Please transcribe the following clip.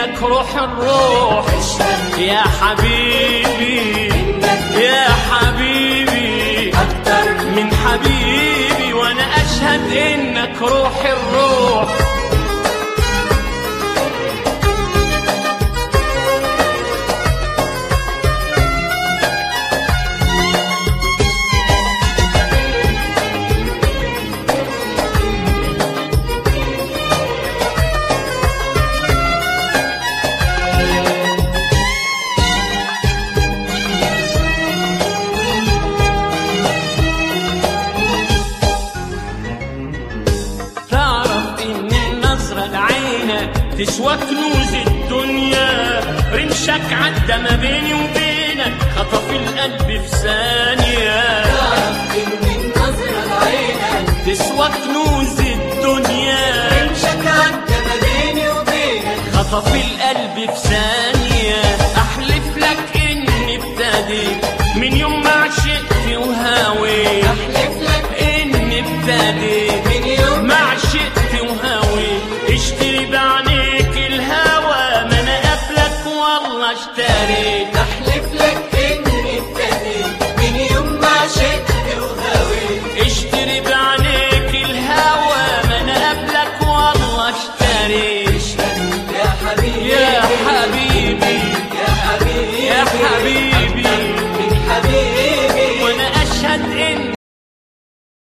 انك روح الروح يا حبيبي يا حبيبي أكتر من حبيبي وانا اشهد انك روح الروح تعرف ان النظرة لعينك تسوى كنوز الدنيا رمشك عدى ما بيني وبينك خطف القلب في ثانية تعرف إن النظرة لعينك تسوى كنوز الدنيا امشك عدى ما بيني وبينك خطف القلب في ثانية أحلف لك إني ابتديت من يوم ما عشقت وهاويت أحلف لك إني ابتديت